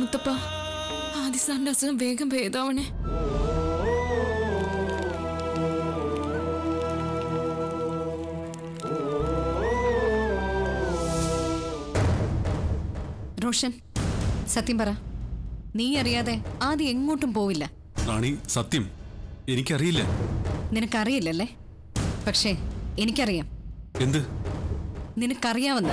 മുത്തപ്പ ആദി സാറിന്റെ അസുഖം വേഗം ഭേദാവണേ റോഷൻ സത്യം പറ നീ അറിയാതെ ആദ്യം എങ്ങോട്ടും പോവില്ല റാണി സത്യം എനിക്കറിയില്ല നിനക്കറിയില്ലല്ലേ പക്ഷേ എനിക്കറിയാം എന്ത് നിനക്കറിയാവുന്ന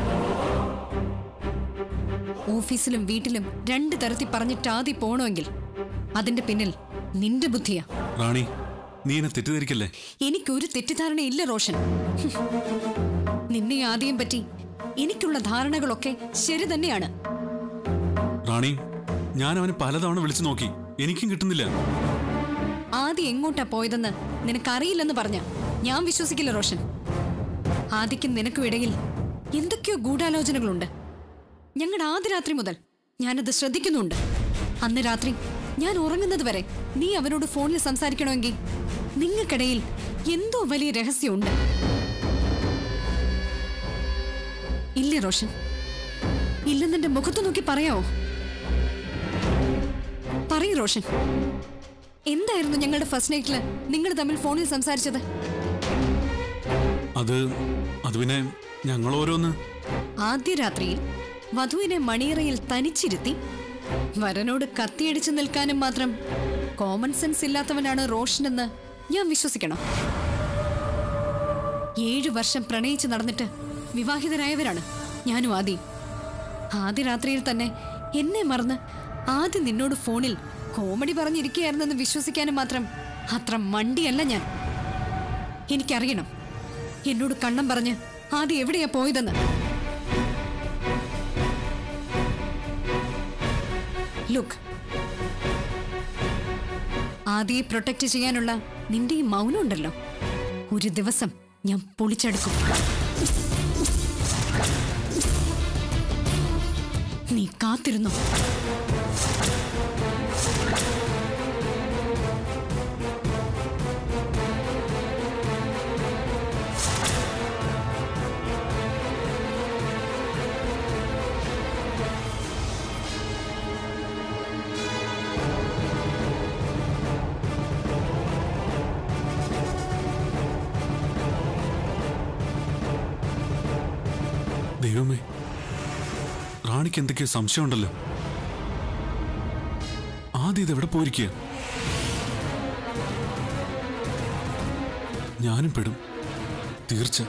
ഓഫീസിലും വീട്ടിലും രണ്ട് തരത്തിൽ പറഞ്ഞിട്ട് ആദ്യ പോണമെങ്കിൽ അതിന്റെ പിന്നിൽ നിന്റെ ബുദ്ധിയാ റാണി നീ എന്നെ തെറ്റിദ്ധരിക്കല്ലേ എനിക്കൊരു തെറ്റിദ്ധാരണയില്ല റോഷൻ ഹും. നിന്നെ ആദ്യം പറ്റി എനിക്കുള്ള ധാരണകളൊക്കെ ശരി തന്നെയാണ് റാണി ഞാൻ അവനെ പലതവണ വിളിച്ചു നോക്കി എനിക്കും കിട്ടുന്നില്ല ആദ്യം എങ്ങോട്ടാ പോയതെന്ന് നിനക്കറിയില്ലെന്ന് പറഞ്ഞ ഞാൻ വിശ്വസിക്കില്ല റോഷൻ ആദ്യക്കും നിനക്കും ഇടയിൽ എന്തൊക്കെയോ ഗൂഢാലോചനകളുണ്ട് ഞങ്ങളുടെ ആദ്യ രാത്രി മുതൽ ഞാനത് ശ്രദ്ധിക്കുന്നുണ്ട് അന്ന് രാത്രി ഞാൻ ഉറങ്ങുന്നത് വരെ നീ അവനോട് ഫോണിൽ സംസാരിക്കണമെങ്കിൽ നിങ്ങൾക്കിടയിൽ എന്തോ വലിയ രഹസ്യമുണ്ട് ഇല്ലേ റോഷൻ ഇല്ലെന്നെന്റെ മുഖത്ത് നോക്കി പറയാവോ പറയൂ റോഷൻ എന്തായിരുന്നു ഞങ്ങളുടെ ഫസ്റ്റ് നൈറ്റില് നിങ്ങൾ തമ്മിൽ ഫോണിൽ സംസാരിച്ചത് അത് അത് പിന്നെ ഞങ്ങൾ ഓരോന്ന് ആദ്യ രാത്രിയിൽ വധുവിനെ മണിയറയിൽ തനിച്ചിരുത്തി വരനോട് കത്തിയടിച്ചു നിൽക്കാനും മാത്രം കോമൺ സെൻസ് ഇല്ലാത്തവനാണ് റോഷനെന്ന് ഞാൻ വിശ്വസിക്കണം ഏഴു വർഷം പ്രണയിച്ച് നടന്നിട്ട് വിവാഹിതരായവരാണ് ഞാനും ആദ്യം ആദ്യ രാത്രിയിൽ തന്നെ എന്നെ മറന്ന് ആദ്യം നിന്നോട് ഫോണിൽ കോമഡി പറഞ്ഞിരിക്കുകയായിരുന്നെന്ന് വിശ്വസിക്കാനും മാത്രം അത്ര മണ്ടിയല്ല ഞാൻ എനിക്കറിയണം എന്നോട് കണ്ണം പറഞ്ഞ് ആദ്യം എവിടെയാ പോയതെന്ന് ലുക്ക് ആദ്യയെ പ്രൊട്ടക്ട് ചെയ്യാനുള്ള നിന്റെ ഈ മൗനം ഉണ്ടല്ലോ ഒരു ദിവസം ഞാൻ പൊളിച്ചെടുക്കും നീ കാത്തിരുന്നു ദൈവമേ റാണിക്ക് എന്തൊക്കെയോ സംശയമുണ്ടല്ലോ ആദ്യം ഇത് എവിടെ പോയിരിക്കുക ഞാനും പെടും തീർച്ച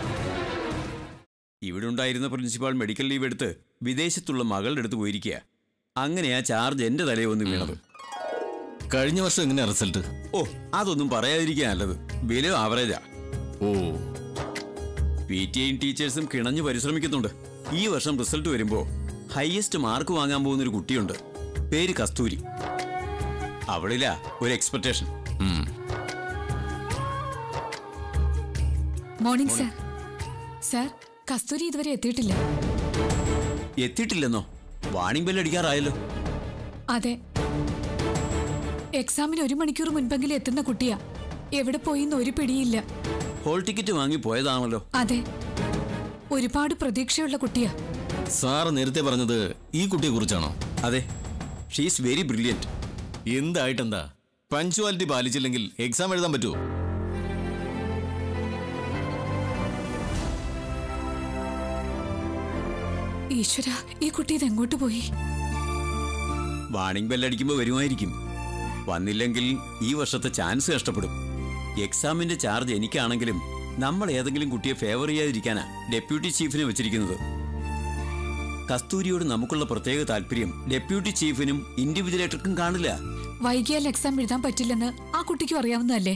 ഇവിടെ ഉണ്ടായിരുന്ന പ്രിൻസിപ്പാൾ മെഡിക്കൽ ലീവ് എടുത്ത് വിദേശത്തുള്ള മകളുടെ അടുത്ത് പോയിരിക്കുക അങ്ങനെയാ ചാർജ് എന്റെ തലയിൽ വന്ന് വീണത് കഴിഞ്ഞ വർഷം എങ്ങനെയാ റിസൾട്ട് ഓ അതൊന്നും പറയാതിരിക്കാൻ നല്ലത് വില ആവറേജാ ഓ പി ടി ഐയും ടീച്ചേഴ്സും കിണഞ്ഞു പരിശ്രമിക്കുന്നുണ്ട് ഈ വർഷം റിസൾട്ട് വരുമ്പോ ഹയസ്റ്റ് മാർക്ക് വാങ്ങാൻ പോകുന്ന ഒരു കുട്ടിയുണ്ട് പേര് കസ്തൂരി അവളിലാ ഒരു expectation morning sir sir Kasthuri ഇതുവരെ എത്തിയിട്ടില്ല എത്തിയിട്ടില്ലെന്നോ വാണിംഗ് ബെൽ അടിക്കാറായല്ലോ അതെ എക്സാമിന് ഒരു മണിക്കൂർ മുൻപെങ്കിലും എത്തുന്ന കുട്ടിയാ എവിടെ പോയിന്ന് ഒരു പിടിയില്ല ഹോൾ ടിക്കറ്റ് വാങ്ങി പോയതാണല്ലോ അതെ ഒരുപാട് പ്രതീക്ഷയുള്ള കുട്ടിയാ സാറ് നേരത്തെ പറഞ്ഞത് ഈ കുട്ടിയെ കുറിച്ചാണോ അതെ ഷീസ് വെരി ബ്രില്യൻറ്റ് എന്തായിട്ടെന്താ പഞ്ച്വാലിറ്റി പാലിച്ചില്ലെങ്കിൽ എക്സാം എഴുതാൻ പറ്റുമോ ഈശ്വര ഈ കുട്ടി ഇതെങ്ങോട്ട് പോയി വാണിംഗ് ബെൽ അടിക്കുമ്പോൾ വരുമായിരിക്കും വന്നില്ലെങ്കിൽ ഈ വർഷത്തെ ചാൻസ് നഷ്ടപ്പെടും എക്സാമിന്റെ ചാർജ് എനിക്കാണെങ്കിലും നമ്മൾ ഏതെങ്കിലും കുട്ടിയെ ഫേവർ ചെയ്യാതിരിക്കാനാ ഡെപ്യൂട്ടി ചീഫിനെ വെച്ചിരിക്കുന്നത് കസ്തൂരിയോട് നമുക്കുള്ള പ്രത്യേക താല്പര്യം ഡെപ്യൂട്ടി ചീഫിനും ഇൻഡിവിജ്വലേറ്റർക്കും കാണില്ല വൈകിയാൽ എക്സാം എഴുതാൻ പറ്റില്ലെന്ന് ആ കുട്ടിക്കും അറിയാവുന്നതല്ലേ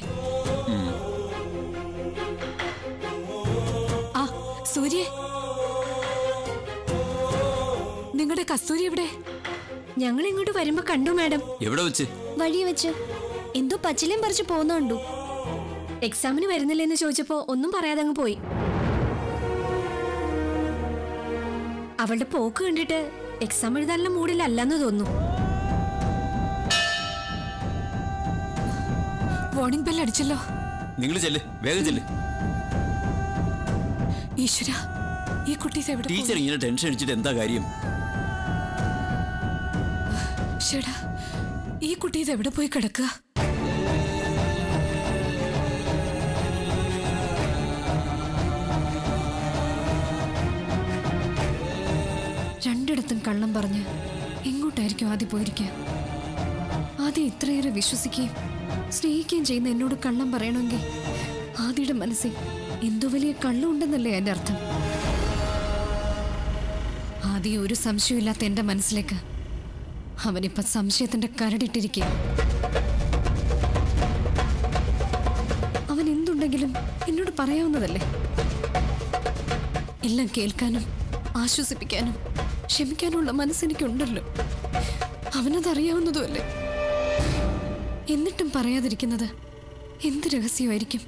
ആ സൂര്യ നിങ്ങളുടെ കസ്തൂരി എവിടെ ഞങ്ങൾ ഇങ്ങോട്ട് വരുമ്പോ കണ്ടു മാഡം എവിടെ വെച്ച് വഴി വെച്ച് എന്തോ പച്ചിലയും പറിച്ച് പോകുന്ന കണ്ടു എക്സാമിന് വരുന്നില്ലെന്ന് ചോദിച്ചപ്പോ ഒന്നും പറയാതെ അങ്ങ് പോയി അവളുടെ പോക്ക് കണ്ടിട്ട് എക്സാം എഴുതാനുള്ള മൂഡിലല്ലെന്ന് തോന്നുന്നു വാർണിംഗ് ബെൽ അടിച്ചല്ലോ നിങ്ങൾ ചെല്ല് വേഗം ചെല്ല് ഈശ്വര ഈ കുട്ടി ഇത് എവിടെ പോയി? ടീച്ചർ ഇങ്ങനെ ടെൻഷൻ അടിച്ചിട്ട് എന്താ കാര്യം ഷെടാ ഈ കുട്ടി ഇത് എവിടെ പോയി കിടക്കുക രണ്ടിടത്തും കള്ളം പറഞ്ഞ് എങ്ങോട്ടായിരിക്കും ആദ്യം പോയിരിക്കുക ആദ്യം ഇത്രയേറെ വിശ്വസിക്കുകയും സ്നേഹിക്കുകയും ചെയ്യുന്ന എന്നോട് കള്ളം പറയണമെങ്കിൽ ആദ്യയുടെ മനസ്സിൽ എന്തോ വലിയ കള്ളുണ്ടെന്നല്ലേ എൻ്റെ അർത്ഥം ആദ്യം ഒരു സംശയമില്ലാത്ത എൻ്റെ മനസ്സിലേക്ക് അവനിപ്പം സംശയത്തിന്റെ കരടിട്ടിരിക്കുക അവൻ എന്തുണ്ടെങ്കിലും എന്നോട് പറയാവുന്നതല്ലേ എല്ലാം കേൾക്കാനും ആശ്വസിപ്പിക്കാനും ക്ഷമിക്കാനുള്ള മനസ്സെനിക്കുണ്ടല്ലോ അവനതറിയാവുന്നതുമല്ലേ എന്നിട്ടും പറയാതിരിക്കുന്നത് എന്ത് രഹസ്യമായിരിക്കും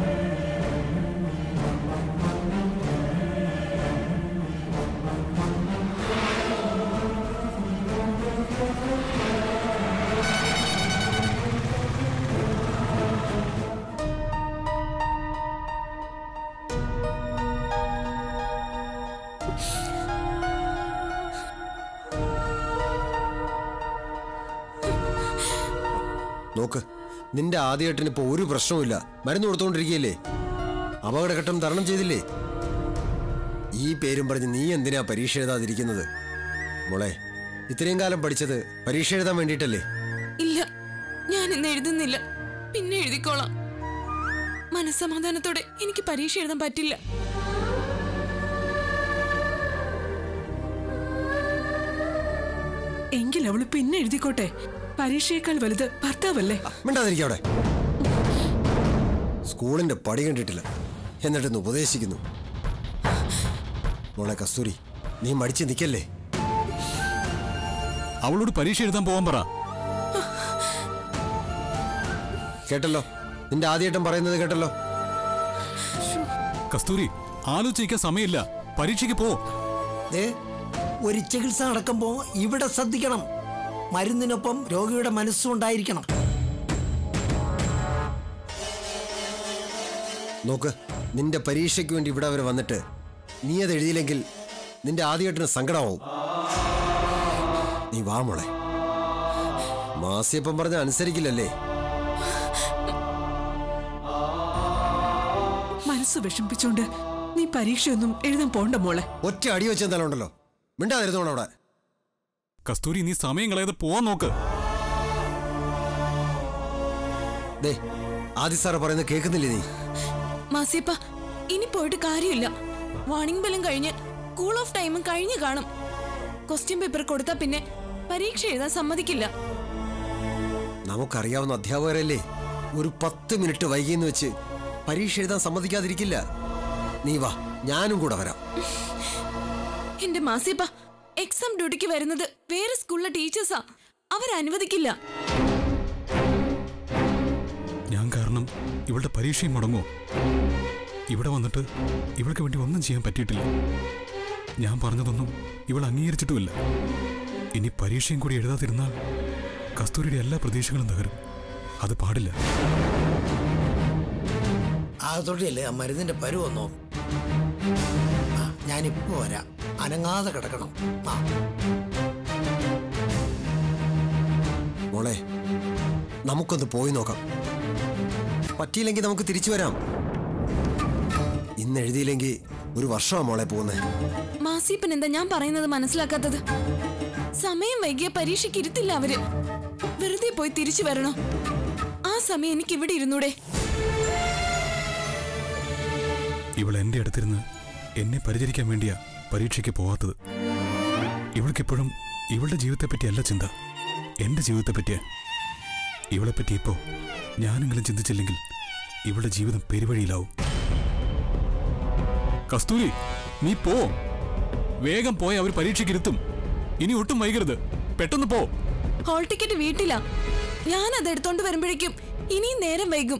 നോക്ക് നിന്റെ ആദ്യമായിട്ടിന് ഇപ്പൊ ഒരു പ്രശ്നവുമില്ല മരുന്ന് കൊടുത്തോണ്ടിരിക്കുകയല്ലേ അപകടഘട്ടം തരണം ചെയ്തില്ലേ ഈ പേരും പറഞ്ഞ് നീ എന്തിനാ പരീക്ഷ എഴുതാതിരിക്കുന്നത് മോളെ ഇത്രയും കാലം പഠിച്ചത് പരീക്ഷ എഴുതാൻ വേണ്ടിയിട്ടല്ലേ ഇല്ല ഞാൻ ഇന്ന് എഴുതുന്നില്ല പിന്നെ എഴുതിക്കോളാം മനസ്സമാധാനത്തോടെ എനിക്ക് പരീക്ഷ എഴുതാൻ പറ്റില്ല എങ്കിൽ അവള് പിന്നെ എഴുതിക്കോട്ടെ പരീക്ഷയേക്കാൾ വലുത് ഭർത്താവല്ലേ മിണ്ടാതിരിക്കുക അവിടെ സ്കൂളിന്റെ പടി കണ്ടിട്ടില്ല എന്നിട്ടൊന്ന് ഉപദേശിക്കുന്നു മോളെ കസ്തൂരി നീ മടിച്ച് നിൽക്കല്ലേ അവളോട് പരീക്ഷ എഴുതാൻ പോകാൻ പറ കേട്ടല്ലോ നിന്റെ ആദ്യമായിട്ടും പറയുന്നത് കേട്ടല്ലോ കസ്തൂരി ആലോചിക്കാൻ സമയമില്ല പരീക്ഷയ്ക്ക് പോ ദേ, ഒരു ചികിത്സ നടക്കുമ്പോൾ ഇവിടെ ശ്രദ്ധിക്കണം മരുന്നിനൊപ്പം രോഗിയുടെ മനസ്സും ഉണ്ടായിരിക്കണം നോക്ക് നിന്റെ പരീക്ഷയ്ക്ക് വേണ്ടി ഇവിടെ വരെ വന്നിട്ട് നീ അത് എഴുതിയില്ലെങ്കിൽ നിന്റെ ആദ്യമായിട്ടിന് സങ്കടമാവും നീ വാ മോളെ മാസിയപ്പം പറഞ്ഞ അനുസരിക്കില്ലല്ലേ മനസ്സ് വിഷമിപ്പിച്ചോണ്ട് നീ പരീക്ഷയൊന്നും എഴുതാൻ പോണ്ട മോളെ ഒറ്റ അടി വെച്ചെന്താലും ഉണ്ടല്ലോ മിണ്ടാതിരുന്നോണം അവിടെ കസ്തൂരി നീ സമയം കളയാതെ പോവാൻ നോക്ക് ദേ ആദി സാറ് പറയുന്നത് കേൾക്കുന്നില്ലേ നീ മാസിയപ്പ ഇനി പോയിട്ട് കാര്യമില്ല വാണിംഗ് ബെല്ലും കഴിഞ്ഞ് കൂൾ ഓഫ് ടൈമും കഴിഞ്ഞു കാണും ക്വസ്റ്റ്യൻ പേപ്പർ കൊടുത്താ പിന്നെ പരീക്ഷ എഴുതാൻ സമ്മതിക്കില്ല നമുക്കറിയാവുന്ന അധ്യാപകരല്ലേ ഒരു പത്ത് മിനിറ്റ് വൈകിയെന്ന് വെച്ച് പരീക്ഷ എഴുതാൻ സമ്മതിക്കാതിരിക്കില്ല നീ വാ ഞാനും കൂടെ വരാം എന്റെ മാസിയപ്പ എക്സാം ഡ്യൂട്ടിക്ക് വരുന്നത് വേറെ സ്കൂളിലെ ടീച്ചേഴ്സാ അവരനുവദിക്കില്ല ഞാൻ കാരണം ഇവളുടെ പരീക്ഷയും മുടങ്ങോ ഇവിടെ വന്നിട്ട് ഇവൾക്ക് വേണ്ടി ഒന്നും ചെയ്യാൻ പറ്റിയിട്ടില്ല ഞാൻ പറഞ്ഞതൊന്നും ഇവൾ അംഗീകരിച്ചിട്ടുമില്ല ഇനി പരീക്ഷയും കൂടി എഴുതാതിരുന്നാൽ കസ്തൂരിയുടെ എല്ലാ പ്രതീക്ഷകളും തകരും അത് പാടില്ല ആകത്തോടെയല്ലേ ആ മരുന്നിന്റെ പരുവന്നോ ആ ഞാനിപ്പോ വരാം അനങ്ങാതെ കിടക്കണം ആ മോളെ നമുക്കൊന്ന് പോയി നോക്കാം പറ്റിയില്ലെങ്കിൽ നമുക്ക് തിരിച്ചു വരാം ഇന്ന് എഴുതിയില്ലെങ്കിൽ ഒരു വർഷമാണ് മോളെ പോകുന്നത് മാസിയപ്പൻ എന്താ ഞാൻ പറയുന്നത് മനസ്സിലാക്കാത്തത് സമയം വൈകിയ പരീക്ഷയ്ക്ക് ഇരുത്തില്ല അവര് വെറുതെ പോയി തിരിച്ചു വരണോ ആ സമയം എനിക്ക് ഇവിടെ ഇരുന്നൂടെ ഇവൾ എൻ്റെ അടുത്തിരുന്ന് എന്നെ പരിചരിക്കാൻ വേണ്ടിയാ പരീക്ഷയ്ക്ക് പോവാത്തത് ഇവൾക്കെപ്പോഴും ഇവളുടെ ജീവിതത്തെപ്പറ്റിയല്ല ചിന്ത എൻ്റെ ജീവിതത്തെപ്പറ്റിയാ ഇവളെപ്പറ്റി ഇപ്പോ ഞാനെങ്കിലും ചിന്തിച്ചില്ലെങ്കിൽ ഇവളുടെ ജീവിതം പെരുവഴിയിലാവും കസ്തൂരി നീ പോ വേഗം പോയി അവർ പരീക്ഷയ്ക്ക് ഇരുത്തും ഇനി ഒട്ടും വൈകരുത് പെട്ടെന്ന് പോ ഹോൾ ടിക്കറ്റ് വീട്ടിലാ ഞാൻ അത് എടുത്തോണ്ട് വരുമ്പോഴേക്കും ഇനിയും നേരം വൈകും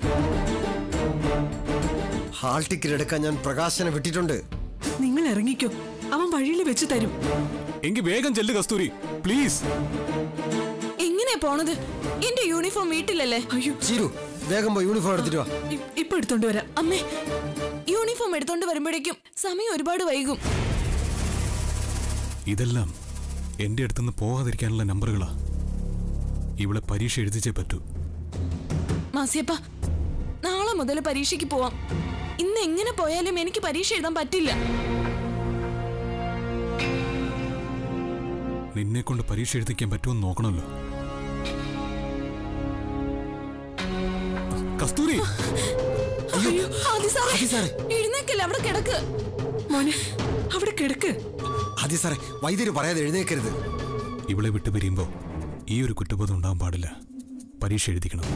ഹാൾ ടിക്കറ്റ് എടുക്കാൻ ഞാൻ പ്രകാശനെ വിട്ടിട്ടുണ്ട് നിങ്ങൾ ഇറങ്ങിക്കോ അവൻ വഴിയിൽ വെച്ച് തരും എങ്കിൽ വേഗം ചെല്ല് കസ്തൂരി പ്ലീസ് എങ്ങനെയാ പോണത് എന്റെ യൂണിഫോം വീട്ടിലല്ലേ അയ്യോ ചീരു വേഗം പോയി യൂണിഫോം എടുത്തിട്ട് വാ ഇ- ഇപ്പൊ എടുത്തോണ്ട് വരാം അമ്മേ യൂണിഫോം എടുത്തോണ്ട് വരുമ്പോഴേക്കും സമയം ഒരുപാട് വൈകും ഇതെല്ലാം എൻ്റെ അടുത്തുനിന്ന് പോകാതിരിക്കാനുള്ള നമ്പറുകളാ ഇവളെ പരീക്ഷ എഴുതിച്ചേ പറ്റൂ മാസിയപ്പ നാളെ മുതൽ പരീക്ഷയ്ക്ക് പോവാം ഇന്ന് എങ്ങനെ പോയാലും എനിക്ക് പരീക്ഷ എഴുതാൻ പറ്റില്ല നിന്നെ കൊണ്ട് പരീക്ഷ എഴുതിക്കാൻ പറ്റുമെന്ന് നോക്കണമല്ലോ കസ്തൂരി അയ്യോ, ആദി സാറേ, ആദി സാറേ. എഴുന്നേക്കല്ലേ അവിടെ കിടക്ക് മോനെ അവിടെ കിടക്ക് അതെ സാറേ വൈദ്യര് പറയാതെ എഴുന്നേക്കരുത് ഇവളെ വിട്ടു പിരിയുമ്പോൾ ഈ ഒരു കുറ്റബോധം ഉണ്ടാവാൻ പാടില്ല പരീക്ഷ എഴുതിക്കണം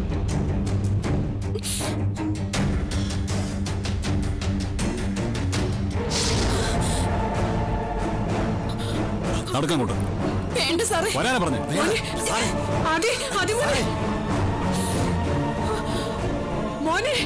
നടക്കാൻ കൊണ്ട് വേണ്ട സാറേ വരാനാ പറഞ്ഞു മോനെ അതെ അതെ മോനെ മോനെ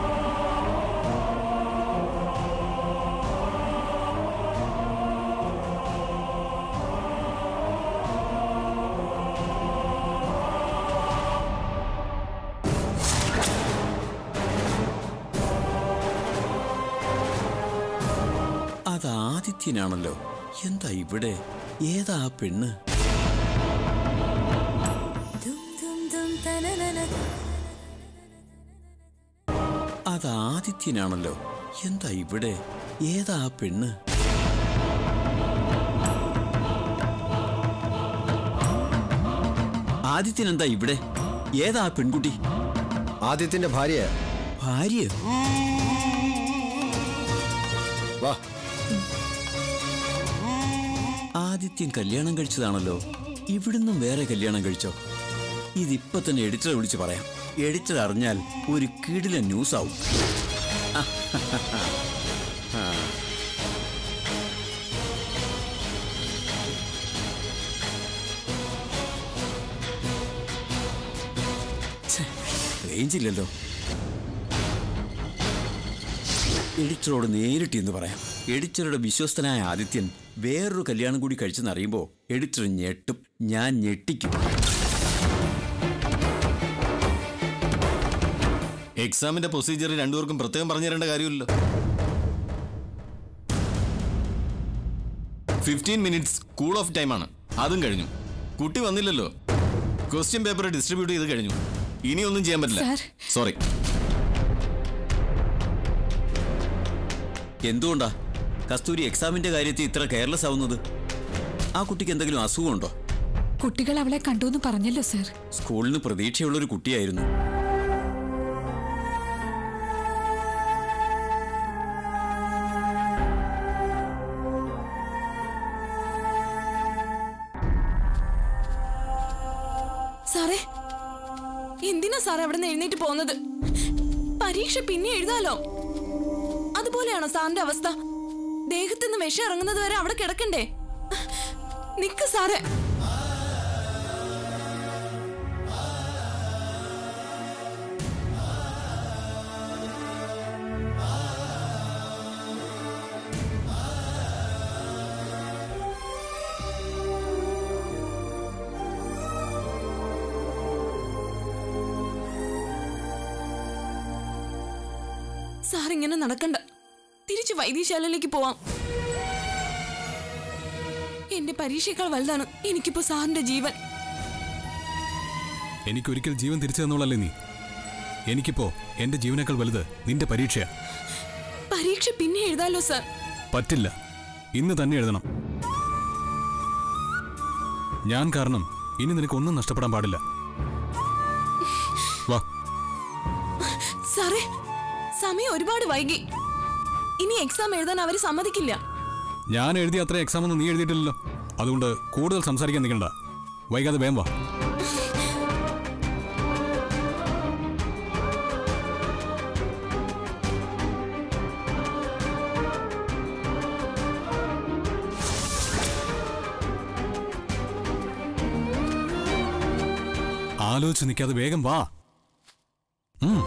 അത് ആദിത്യനാണല്ലോ എന്താ ഇവിടെ ഏതാ ആ പെണ്ണ് അത് ആദിത്യനാണല്ലോ എന്താ ഇവിടെ ഏതാ ആ പെണ്ണ് ആദിത്യൻ എന്താ ഇവിടെ ഏതാ ആ പെൺകുട്ടി ആദ്യത്തിന്റെ ഭാര്യ ഭാര്യ വാ ആദിത്യൻ കല്യാണം കഴിച്ചതാണല്ലോ ഇവിടുന്നും വേറെ കല്യാണം കഴിച്ചോ ഇതിപ്പോ തന്നെ എഡിറ്ററെ വിളിച്ച് പറയാം എഡിറ്റർ അറിഞ്ഞാൽ ഒരു കിടില ന്യൂസ് ആവും റേഞ്ച് ഇല്ലല്ലോ എഡിറ്ററോട് നേരിട്ട് എന്ന് പറയാം എഡിറ്ററുടെ വിശ്വസ്തനായ ആദിത്യൻ വേറൊരു കല്യാണം കൂടി കഴിച്ചെന്നറിയുമ്പോൾ എഡിറ്റർ ഞെട്ടും ഞാൻ ഞെട്ടിക്കും എക്സാമിന്റെ പ്രൊസീജിയർ രണ്ടുപേർക്കും പ്രത്യേകം പറഞ്ഞു തരേണ്ട കാര്യമില്ലല്ലോ ഫിഫ്റ്റീൻ മിനിറ്റ്സ് കൂൾ ഓഫ് ടൈമാണ് അതും കഴിഞ്ഞു കുട്ടി വന്നില്ലല്ലോ ക്വസ്റ്റ്യൻ പേപ്പർ ഡിസ്ട്രിബ്യൂട്ട് ചെയ്ത് കഴിഞ്ഞു ഇനി ഒന്നും ചെയ്യാൻ പറ്റില്ല സാർ. സോറി എന്തുകൊണ്ടാ കസ്തൂരി എക്സാമിന്റെ കാര്യത്തിൽ ഇത്ര കെയർലെസ് ആവുന്നത് ആ കുട്ടിക്ക് എന്തെങ്കിലും അസുഖമുണ്ടോ കുട്ടികൾ അവളെ കണ്ടു എന്ന് പറഞ്ഞല്ലോ സാർ സ്കൂളിന് പ്രതീക്ഷയുള്ള ഒരു കുട്ടിയായിരുന്നു സാറേ എന്തിനാ സാറേ അവിടെ നിന്ന് എഴുന്നേറ്റ് പോകുന്നത് പരീക്ഷ പിന്നെ എഴുതാലോ അതുപോലെയാണോ സാറിന്റെ അവസ്ഥ ദേഹത്തുനിന്ന് വിഷം ഇറങ്ങുന്നത് വരെ അവിടെ കിടക്കണ്ടേ നിക്ക് സാറേ സാർ ഇങ്ങനെ നടക്കണ്ട തിരിച്ച് വൈദ്യശാലയിലേക്ക് പോവാം എന്റെ പരീക്ഷയേക്കാൾ വലുതാണ് എനിക്കിപ്പോ സാറിന്റെ ജീവൻ എനിക്കൊരിക്കൽ ജീവൻ തിരിച്ചു തന്നോളല്ലേ നീ എനിക്കിപ്പോ എന്റെ ജീവനേക്കാൾ വലുത് നിന്റെ പരീക്ഷയാ പരീക്ഷ പിന്നെ എഴുതാലോ സാർ പറ്റില്ല ഇന്ന് തന്നെ എഴുതണം ഞാൻ കാരണം ഇനി നിനക്കൊന്നും നഷ്ടപ്പെടാൻ പാടില്ല വാ സാറേ സമയം ഒരുപാട് വൈകി ഇനി എക്സാം എഴുതാൻ അവര് സമ്മതിക്കില്ല ഞാൻ എഴുതിയ അത്ര എക്സാം ഒന്നും നീ എഴുതിയിട്ടില്ലല്ലോ അതുകൊണ്ട് കൂടുതൽ സംസാരിക്കാൻ നിൽക്കണ്ട വൈകാതെ വേം വാ ആലോചിച്ച് നിൽക്കാതെ വേഗം വാ ഉം.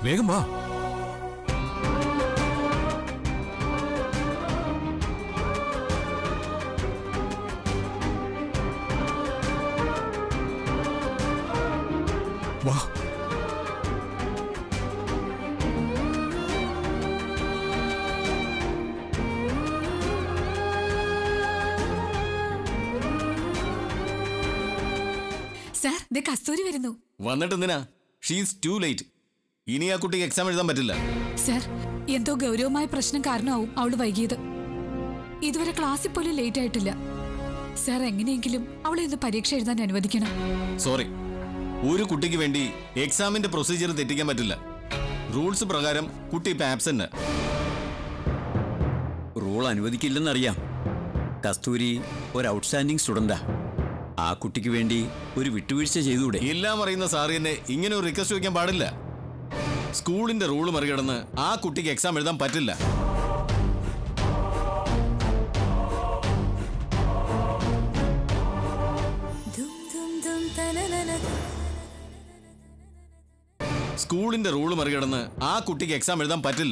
വേഗം വാ വാ സാർ ദേ കസ്തൂരി വരുന്നു വന്നിട്ട് എന്തിനാ ഷീസ് ടു ലേറ്റ് ഇനി ആ കുട്ടിക്ക് എക്സാം എഴുതാൻ പറ്റില്ല സാർ എന്തോ ഗൗരവമായ പ്രശ്നം കാരണമാവും അവള് വൈകിയത് ഇതുവരെ ക്ലാസ്സിൽ പോലും ലേറ്റ് ആയിട്ടില്ല സാർ എങ്ങനെയെങ്കിലും അവളെ ഇന്ന് പരീക്ഷ എഴുതാൻ അനുവദിക്കണം സോറി ഒരു കുട്ടിക്ക് വേണ്ടി എക്സാമിന്റെ പ്രൊസീജിയർ തെറ്റിക്കാൻ പറ്റില്ല റൂൾസ് പ്രകാരം കുട്ടി ഇപ്പൊ ആബ്സെന്റ് റൂൾ അനുവദിക്കില്ലെന്നറിയാം കസ്തൂരി ഒരു ഔട്ട്സ്റ്റാൻഡിംഗ് സ്റ്റുഡന്റാ ആ കുട്ടിക്ക് വേണ്ടി ഒരു വിട്ടുവീഴ്ച ചെയ്തുകൂടെ എല്ലാം അറിയുന്ന സാറി എന്നെ ഇങ്ങനെ ഒരു റിക്വസ്റ്റ് വയ്ക്കാൻ പാടില്ല സ്കൂളിന്റെ റൂൾ മറികടന്ന് ആ കുട്ടിക്ക് എക്സാം എഴുതാൻ പറ്റില്ല സ്കൂളിന്റെ റൂൾ മറികടന്ന് ആ കുട്ടിക്ക് എക്സാം എഴുതാൻ പറ്റില്ല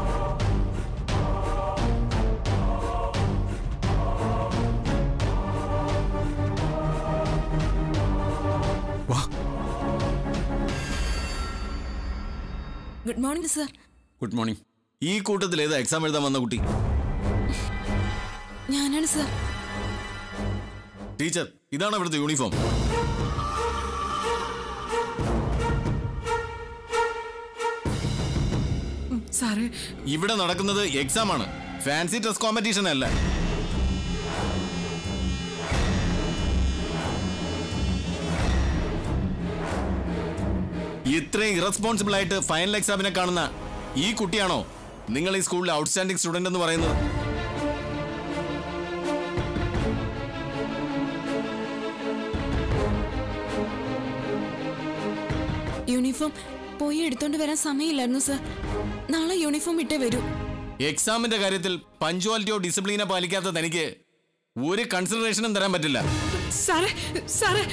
വാ good morning sir good morning ഈ കൂട്ടത്തിൽ ഏതാ എക്സാം എഴുതാൻ വന്ന കുട്ടി ഞാനാണ് സർ ടീച്ചർ ഇതാണ് ഇവിടുത്തെ യൂണിഫോം സാറേ ഇവിടെ നടക്കുന്നത് എക്സാം ആണ് ഫാൻസി ഡ്രസ് കോമ്പറ്റീഷൻ അല്ല ഇത്രയും ഇറസ്പോൺസിബിൾ ആയിട്ട് ഫൈനൽ എക്സാമിനെ കാണുന്ന ഈ കുട്ടിയാണോ നിങ്ങൾ ഈ സ്കൂളിലെ ഔട്ട്സ്റ്റാൻഡിംഗ് സ്റ്റുഡന്റ് എന്ന് പറയുന്നത് യൂണിഫോം പോയി എടുത്തോണ്ട് വരാൻ സമയമില്ലായിരുന്നു സർ നാളെ യൂണിഫോം ഇട്ടേ വരൂ എക്സാമിന്റെ കാര്യത്തിൽ പഞ്ച്വാലിറ്റിയോ ഡിസിപ്ലിനോ പാലിക്കാത്ത തനിക്ക് ഒരു കൺസിഡറേഷനും തരാൻ പറ്റില്ല സാറേ സാറേ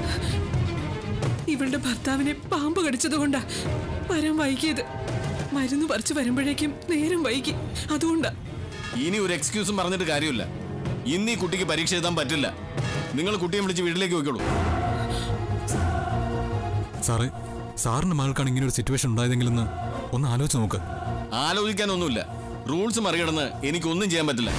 ഇവളുടെ ഭർത്താവിനെ പാമ്പ് കടിച്ചതുകൊണ്ടാ വരാൻ വൈകിയത് മരുന്ന് പറിച്ചു വരുമ്പോഴേക്കും നേരം വൈകി അതുകൊണ്ടാ ഇനി ഒരു എക്സ്ക്യൂസും പറഞ്ഞിട്ട് കാര്യമില്ല ഇന്ന് ഈ കുട്ടിക്ക് പരീക്ഷ എഴുതാൻ പറ്റില്ല നിങ്ങൾ കുട്ടിയെ വിളിച്ച് വീട്ടിലേക്ക് പോയിക്കോളൂ സാറേ സാറിന്റെ മകൾക്കാണ് ഇങ്ങനെ ഒരു സിറ്റുവേഷൻ ഉണ്ടായതെങ്കിലെന്ന് ഒന്ന് ആലോചിച്ച് നോക്ക് ആലോചിക്കാനൊന്നുമില്ല റൂൾസ് മറികടന്ന് എനിക്കൊന്നും ചെയ്യാൻ പറ്റില്ല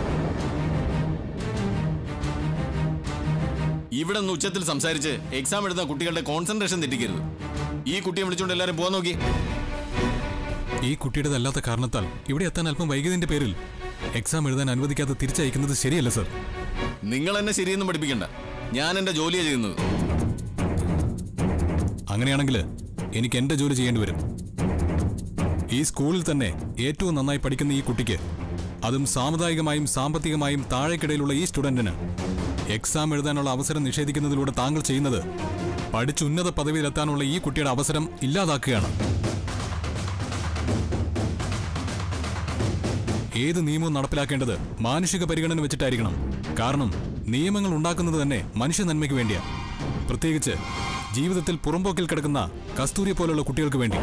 ഇവിടെ നിന്ന് ഉച്ചത്തിൽ സംസാരിച്ച് എക്സാം എഴുതുന്ന കുട്ടികളുടെ കോൺസെൻട്രേഷൻ തെറ്റിക്കരുത് ഈ കുട്ടിയെ വിളിച്ചുകൊണ്ട് എല്ലാവരും പോകാൻ നോക്കി ഈ കുട്ടിയുടേതല്ലാത്ത കാരണത്താൽ ഇവിടെ എത്താൻ അല്പം വൈകിയതിന്റെ പേരിൽ എക്സാം എഴുതാൻ അനുവദിക്കാതെ തിരിച്ചയക്കുന്നത് ശരിയല്ല സർ നിങ്ങൾ എന്നെ ശരിയെന്നും പഠിപ്പിക്കണ്ട ഞാൻ എന്റെ ജോലിയാണ് ചെയ്യുന്നത് അങ്ങനെയാണെങ്കിൽ എനിക്ക് എന്റെ ജോലി ചെയ്യേണ്ടി വരും ഈ സ്കൂളിൽ തന്നെ ഏറ്റവും നന്നായി പഠിക്കുന്ന ഈ കുട്ടിക്ക് അതും സാമുദായികമായും സാമ്പത്തികമായും താഴേക്കിടയിലുള്ള ഈ സ്റ്റുഡന്റിന് എക്സാം എഴുതാനുള്ള അവസരം നിഷേധിക്കുന്നതിലൂടെ താങ്കൾ ചെയ്യുന്നത് പഠിച്ച് ഉന്നത പദവിയിലെത്താനുള്ള ഈ കുട്ടിയുടെ അവസരം ഇല്ലാതാക്കുകയാണ് ഏത് നിയമവും നടപ്പിലാക്കേണ്ടത് മാനുഷിക പരിഗണന വെച്ചിട്ടായിരിക്കണം കാരണം നിയമങ്ങൾ ഉണ്ടാക്കുന്നത് തന്നെ മനുഷ്യ നന്മയ്ക്ക് വേണ്ടിയാണ് പ്രത്യേകിച്ച് ജീവിതത്തിൽ പുറമ്പോക്കിൽ കിടക്കുന്ന കസ്തൂരി പോലുള്ള കുട്ടികൾക്ക് വേണ്ടി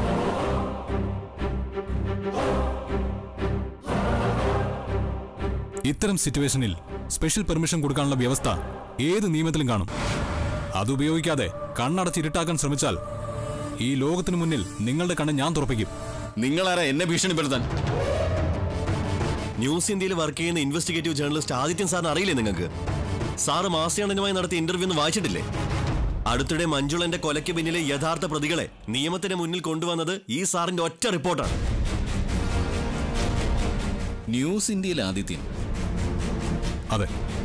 ഇത്തരം സിറ്റുവേഷനിൽ സ്പെഷ്യൽ പെർമിഷൻ കൊടുക്കാനുള്ള വ്യവസ്ഥ ഏത് നിയമത്തിലും കാണും അതുപയോഗിക്കാതെ കണ്ണടച്ചിരുട്ടാക്കാൻ ശ്രമിച്ചാൽ ഈ ലോകത്തിനു മുന്നിൽ നിങ്ങളുടെ കണ്ണ് ഞാൻ തുറപ്പിക്കും നിങ്ങളാരാ എന്നെ ഭീഷണിപ്പെടുത്താൻ ന്യൂസ് ഇന്ത്യയിൽ വർക്ക് ചെയ്യുന്ന ഇൻവെസ്റ്റിഗേറ്റീവ് ജേർണലിസ്റ്റ് ആദിത്യൻ സാറിന് അറിയില്ലേ നിങ്ങൾക്ക് സാറ് മാസിയാണനുമായി നടത്തിയ ഇന്റർവ്യൂ ഒന്നും വായിച്ചിട്ടില്ലേ അടുത്തിടെ മഞ്ജുളന്റെ കൊലയ്ക്ക് പിന്നിലെ യഥാർത്ഥ പ്രതികളെ നിയമത്തിന് മുന്നിൽ കൊണ്ടുവന്നത് ഈ സാറിന്റെ ഒറ്റ റിപ്പോർട്ടാണ് ന്യൂസ് ഇന്ത്യയിൽ ആദിത്യൻ അതെ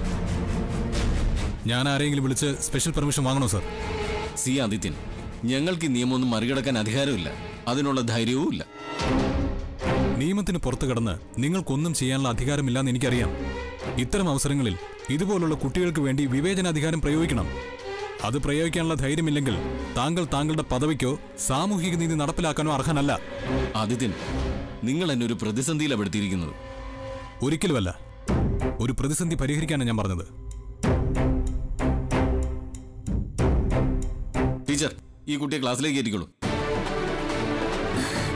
ഞാൻ ആരെങ്കിലും വിളിച്ച് സ്പെഷ്യൽ പെർമിഷൻ വാങ്ങണോ സർ സി ആദിത്യൻ ഞങ്ങൾക്ക് ഈ നിയമമൊന്നും മറികടക്കാൻ അധികാരമില്ല അതിനുള്ള ധൈര്യവും ഇല്ല നിയമത്തിന് പുറത്തു കടന്ന് നിങ്ങൾക്കൊന്നും ചെയ്യാനുള്ള അധികാരമില്ലെന്ന് എനിക്കറിയാം ഇത്തരം അവസരങ്ങളിൽ ഇതുപോലുള്ള കുട്ടികൾക്ക് വേണ്ടി വിവേചനാധികാരം പ്രയോഗിക്കണം അത് പ്രയോഗിക്കാനുള്ള ധൈര്യമില്ലെങ്കിൽ താങ്കൾ താങ്കളുടെ പദവിക്കോ സാമൂഹിക നീതി നടപ്പിലാക്കാനോ അർഹനല്ല ആദിത്യൻ നിങ്ങൾ എന്നെ ഒരു പ്രതിസന്ധിയിലാണ് പെടുത്തിയിരിക്കുന്നത് ഒരിക്കലുമല്ല ഒരു പ്രതിസന്ധി പരിഹരിക്കാനാണ് ഞാൻ പറഞ്ഞത് ടീച്ചർ ഈ കുട്ടിയെ ക്ലാസ്സിലേക്ക് കയറ്റിക്കോളൂ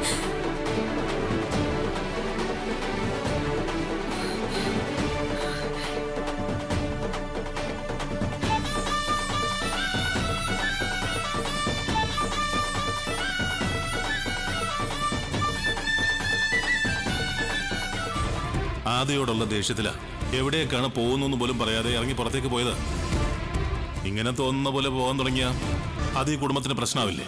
ആദ്യയോടുള്ള ദേഷ്യത്തിലാ എവിടേക്കാണ് പോകുന്നു പോലും പറയാതെ ഇറങ്ങി പുറത്തേക്ക് പോയത് ഇങ്ങനെ തോന്നുന്ന പോലെ പോകാൻ തുടങ്ങിയ അത് ഈ കുടുംബത്തിന് പ്രശ്നമാവില്ലേ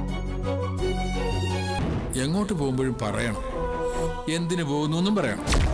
എങ്ങോട്ട് പോകുമ്പോഴും പറയണം എന്തിനു പോകുന്നു എന്നും പറയണം